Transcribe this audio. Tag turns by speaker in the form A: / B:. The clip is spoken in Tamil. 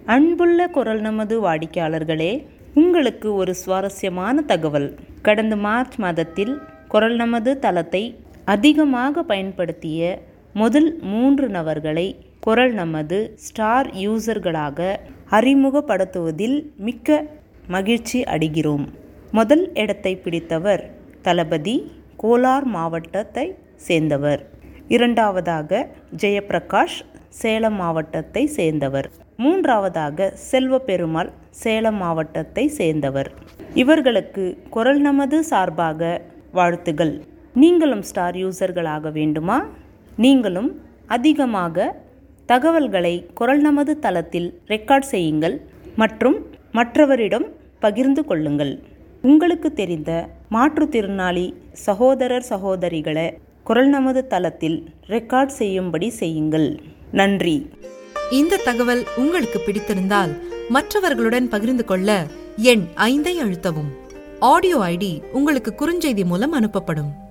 A: அன்புள்ள குரல் நமது வாடிக்கையாளர்களே உங்களுக்கு ஒரு சுவாரஸ்யமான தகவல் கடந்த மார்ச் மாதத்தில் குரல் நமது தளத்தை அதிகமாக பயன்படுத்திய முதல் மூன்று நபர்களை குரல் நமது ஸ்டார் யூசர்களாக அறிமுகப்படுத்துவதில் மிக்க மகிழ்ச்சி அடைகிறோம் முதல் இடத்தை பிடித்தவர் தளபதி கோலார் மாவட்டத்தை சேர்ந்தவர் இரண்டாவதாக ஜெயப்பிரகாஷ் சேலம் மாவட்டத்தை சேர்ந்தவர் மூன்றாவதாக செல்வ பெருமாள் சேலம் மாவட்டத்தை சேர்ந்தவர் இவர்களுக்கு குரல் நமது சார்பாக வாழ்த்துகள் நீங்களும் ஸ்டார் யூசர்களாக வேண்டுமா நீங்களும் அதிகமாக தகவல்களை குரல் நமது தளத்தில் ரெக்கார்ட் செய்யுங்கள் மற்றும் மற்றவரிடம் பகிர்ந்து கொள்ளுங்கள் உங்களுக்கு தெரிந்த மாற்றுத்திறனாளி சகோதரர் சகோதரிகளை குரல் நமது தளத்தில் ரெக்கார்ட் செய்யும்படி செய்யுங்கள் நன்றி
B: இந்த தகவல் உங்களுக்கு பிடித்திருந்தால் மற்றவர்களுடன் பகிர்ந்து கொள்ள எண் ஐந்தை அழுத்தவும் ஆடியோ ஐடி உங்களுக்கு குறுஞ்செய்தி மூலம் அனுப்பப்படும்